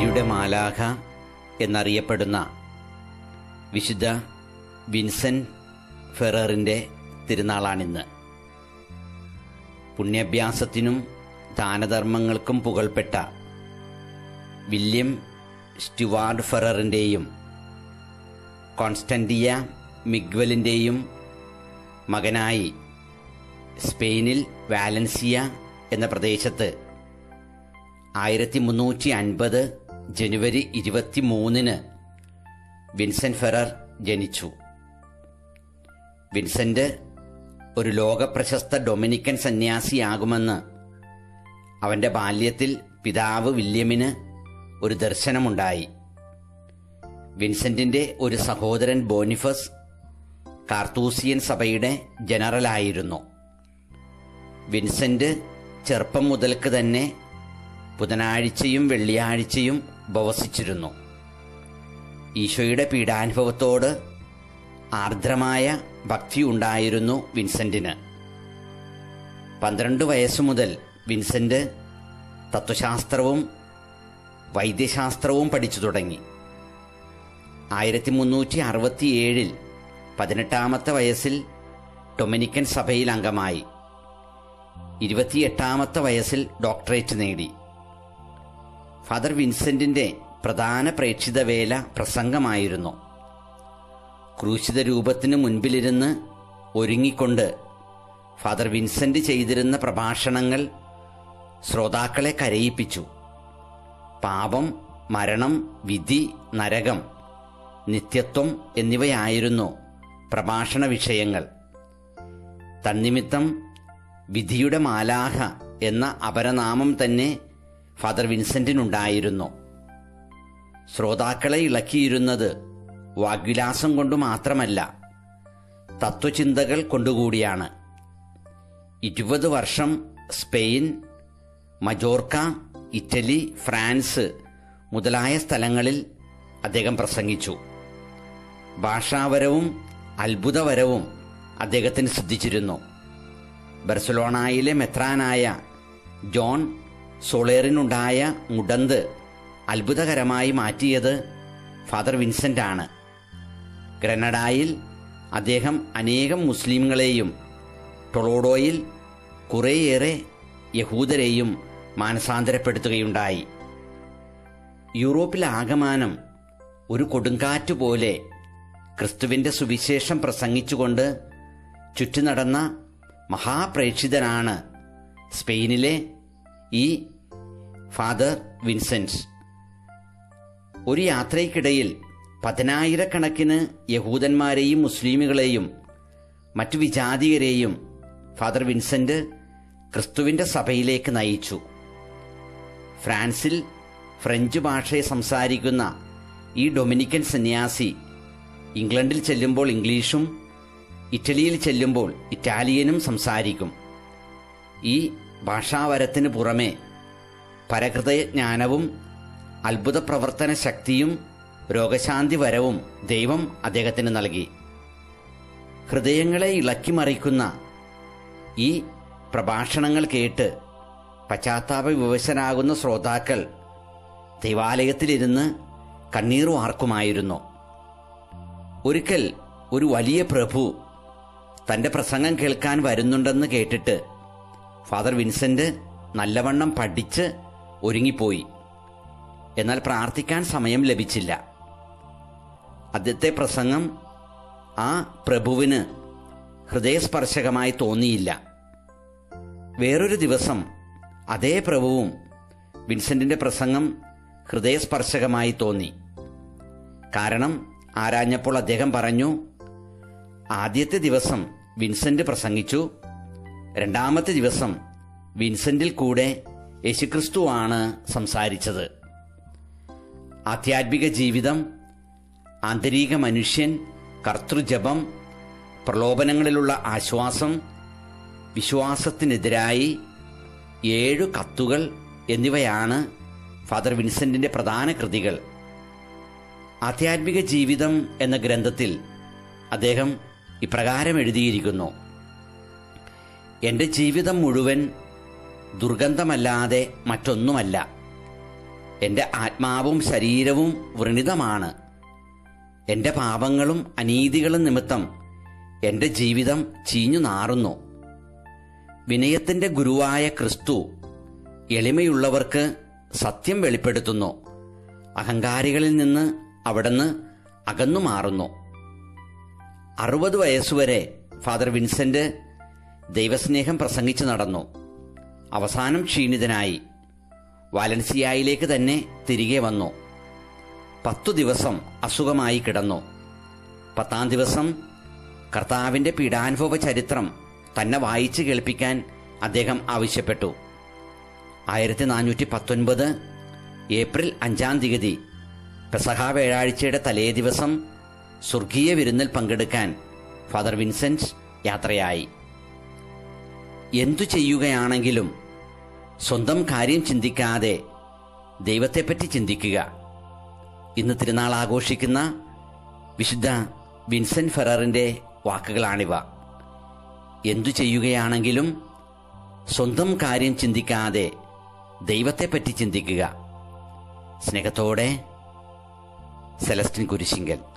വിധിയുടെ മാലാഖ എന്നറിയപ്പെടുന്ന വിശുദ്ധ വിൻസെന്റ് ഫെററിന്റെ തിരുനാളാണിന്ന് പുണ്യാഭ്യാസത്തിനും ദാനധർമ്മങ്ങൾക്കും പുകൾപ്പെട്ട വില്യം സ്റ്റുവാർഡ് ഫെററിന്റെയും കോൺസ്റ്റന്റിയ മിഗ്വലിന്റെയും മകനായി സ്പെയിനിൽ വാലൻസിയ എന്ന പ്രദേശത്ത് ആയിരത്തി മുന്നൂറ്റി അൻപത് ജനുവരി ഇരുപത്തി മൂന്നിന് വിൻസെന്റ് ഫെറർ ജനിച്ചു വിൻസെന്റ് ഒരു ലോകപ്രശസ്ത ഡൊമിനിക്കൻ സന്യാസിയാകുമെന്ന് അവന്റെ ബാല്യത്തിൽ പിതാവ് വില്യമിന് ഒരു ദർശനമുണ്ടായി വിൻസെന്റിന്റെ ഒരു സഹോദരൻ ബോണിഫസ് കാർത്തൂസിയൻ സഭയുടെ ജനറലായിരുന്നു വിൻസെന്റ് ചെറുപ്പം മുതൽക്ക് തന്നെ ബുധനാഴ്ചയും വെള്ളിയാഴ്ചയും ഉപവസിച്ചിരുന്നു ഈശോയുടെ പീഡാനുഭവത്തോട് ആർദ്രമായ ഭക്തിയുണ്ടായിരുന്നു വിൻസെന്റിന് പന്ത്രണ്ട് വയസ്സു മുതൽ വിൻസെന്റ് തത്വശാസ്ത്രവും വൈദ്യശാസ്ത്രവും പഠിച്ചു തുടങ്ങി ആയിരത്തി മുന്നൂറ്റി അറുപത്തിയേഴിൽ പതിനെട്ടാമത്തെ വയസ്സിൽ ഡൊമിനിക്കൻ സഭയിൽ അംഗമായി ഇരുപത്തിയെട്ടാമത്തെ വയസ്സിൽ ഡോക്ടറേറ്റ് നേടി ഫാദർ വിൻസെന്റിന്റെ പ്രധാന പ്രേക്ഷിത വേല പ്രസംഗമായിരുന്നു ക്രൂശിത രൂപത്തിന് മുൻപിലിരുന്ന് ഒരുങ്ങിക്കൊണ്ട് ഫാദർ വിൻസെന്റ് ചെയ്തിരുന്ന പ്രഭാഷണങ്ങൾ ശ്രോതാക്കളെ കരയിപ്പിച്ചു പാപം മരണം വിധി നരകം നിത്യത്വം എന്നിവയായിരുന്നു പ്രഭാഷണ വിഷയങ്ങൾ തന്നിമിത്തം വിധിയുടെ മാലാഹ എന്ന അപരനാമം തന്നെ ഫാദർ വിൻസെന്റിനുണ്ടായിരുന്നു ശ്രോതാക്കളെ ഇളക്കിയിരുന്നത് വാഗ്വിലാസം കൊണ്ട് മാത്രമല്ല തത്വചിന്തകൾ കൊണ്ടുകൂടിയാണ് ഇരുപത് വർഷം സ്പെയിൻ മജോർക്ക ഇറ്റലി ഫ്രാൻസ് മുതലായ സ്ഥലങ്ങളിൽ അദ്ദേഹം പ്രസംഗിച്ചു ഭാഷാവരവും അത്ഭുതവരവും അദ്ദേഹത്തിന് സിദ്ധിച്ചിരുന്നു ബർസലോണയിലെ മെത്രാനായ ജോൺ സോളേറിനുണ്ടായ മുടന്ത് അത്ഭുതകരമായി മാറ്റിയത് ഫാദർ വിൻസെന്റ് ആണ് ഗ്രനഡായിൽ അദ്ദേഹം അനേകം മുസ്ലിങ്ങളെയും ടൊളോഡോയിൽ കുറേയേറെ യഹൂദരെയും മാനസാന്തരപ്പെടുത്തുകയുണ്ടായി യൂറോപ്പിലാകമാനം ഒരു കൊടുങ്കാറ്റ് പോലെ ക്രിസ്തുവിന്റെ സുവിശേഷം പ്രസംഗിച്ചുകൊണ്ട് ചുറ്റുനടന്ന മഹാപ്രേക്ഷിതനാണ് സ്പെയിനിലെ ഈ ഫാദർ വിൻസെന്റ് ഒരു യാത്രയ്ക്കിടയിൽ പതിനായിരക്കണക്കിന് യഹൂദന്മാരെയും മുസ്ലിമുകളെയും മറ്റു വിജാതിയരെയും ഫാദർ വിൻസെന്റ് ക്രിസ്തുവിന്റെ സഭയിലേക്ക് നയിച്ചു ഫ്രാൻസിൽ ഫ്രഞ്ച് ഭാഷയെ സംസാരിക്കുന്ന ഈ ഡൊമിനിക്കൻ സന്യാസി ഇംഗ്ലണ്ടിൽ ചെല്ലുമ്പോൾ ഇംഗ്ലീഷും ഇറ്റലിയിൽ ചെല്ലുമ്പോൾ ഇറ്റാലിയനും സംസാരിക്കും ഈ ഭാഷാവരത്തിന് പുറമെ പരഹൃദയജ്ഞാനവും അത്ഭുത പ്രവർത്തന ശക്തിയും രോഗശാന്തി വരവും ദൈവം അദ്ദേഹത്തിന് നൽകി ഹൃദയങ്ങളെ ഇളക്കിമറിക്കുന്ന ഈ പ്രഭാഷണങ്ങൾ കേട്ട് പശ്ചാത്താപ വിവശനാകുന്ന ശ്രോതാക്കൾ ദൈവാലയത്തിലിരുന്ന് കണ്ണീർ വാർക്കുമായിരുന്നു ഒരിക്കൽ ഒരു വലിയ പ്രഭു തന്റെ പ്രസംഗം കേൾക്കാൻ വരുന്നുണ്ടെന്ന് കേട്ടിട്ട് ഫാദർ വിൻസെന്റ് നല്ലവണ്ണം പഠിച്ച് ഒരുങ്ങിപ്പോയി എന്നാൽ പ്രാർത്ഥിക്കാൻ സമയം ലഭിച്ചില്ല ആദ്യത്തെ പ്രസംഗം ആ പ്രഭുവിന് ഹൃദയസ്പർശകമായി തോന്നിയില്ല വേറൊരു ദിവസം അതേ പ്രഭുവും വിൻസെന്റിന്റെ പ്രസംഗം ഹൃദയസ്പർശകമായി തോന്നി കാരണം ആരാഞ്ഞപ്പോൾ അദ്ദേഹം പറഞ്ഞു ആദ്യത്തെ ദിവസം വിൻസെന്റ് പ്രസംഗിച്ചു രണ്ടാമത്തെ ദിവസം വിൻസെന്റിൽ കൂടെ യേശുക്രിസ്തുവാണ് സംസാരിച്ചത് ആധ്യാത്മിക ജീവിതം ആന്തരിക മനുഷ്യൻ കർത്തൃജപം പ്രലോഭനങ്ങളിലുള്ള ആശ്വാസം വിശ്വാസത്തിനെതിരായി ഏഴു കത്തുകൾ എന്നിവയാണ് ഫാദർ വിൻസെന്റിന്റെ പ്രധാന കൃതികൾ ആധ്യാത്മിക ജീവിതം എന്ന ഗ്രന്ഥത്തിൽ അദ്ദേഹം ഇപ്രകാരം എഴുതിയിരിക്കുന്നു എൻ്റെ ജീവിതം മുഴുവൻ ദുർഗന്ധമല്ലാതെ മറ്റൊന്നുമല്ല എൻ്റെ ആത്മാവും ശരീരവും വ്രണിതമാണ് എൻ്റെ പാപങ്ങളും അനീതികളും നിമിത്തം എൻ്റെ ജീവിതം ചീഞ്ഞു നാറുന്നു വിനയത്തിൻ്റെ ഗുരുവായ ക്രിസ്തു എളിമയുള്ളവർക്ക് സത്യം വെളിപ്പെടുത്തുന്നു അഹങ്കാരികളിൽ നിന്ന് അവിടുന്ന് അകന്നു മാറുന്നു അറുപത് വയസ്സുവരെ ഫാദർ വിൻസെന്റ് ദൈവസ്നേഹം പ്രസംഗിച്ചു നടന്നു അവസാനം ക്ഷീണിതനായി വാലൻസിയായിലേക്ക് തന്നെ തിരികെ വന്നു പത്തു ദിവസം അസുഖമായി കിടന്നു പത്താം ദിവസം കർത്താവിന്റെ പീഡാനുഭവ ചരിത്രം തന്നെ വായിച്ചു കേൾപ്പിക്കാൻ അദ്ദേഹം ആവശ്യപ്പെട്ടു ആയിരത്തി നാനൂറ്റി പത്തൊൻപത് ഏപ്രിൽ അഞ്ചാം തീയതി പെസഹ വ്യാഴാഴ്ചയുടെ തലേ ദിവസം സ്വർഗീയ വിരുന്നിൽ പങ്കെടുക്കാൻ ഫാദർ വിൻസെന്റ് യാത്രയായി എന്തു ചെയ്യുകയാണെങ്കിലും സ്വന്തം കാര്യം ചിന്തിക്കാതെ ദൈവത്തെപ്പറ്റി ചിന്തിക്കുക ഇന്ന് തിരുനാൾ ആഘോഷിക്കുന്ന വിശുദ്ധ വിൻസെന്റ് ഫെററിന്റെ വാക്കുകളാണിവ എന്തു ചെയ്യുകയാണെങ്കിലും സ്വന്തം കാര്യം ചിന്തിക്കാതെ ദൈവത്തെപ്പറ്റി ചിന്തിക്കുക സ്നേഹത്തോടെ സെലസ്റ്റിൻ കുരിശിങ്കൽ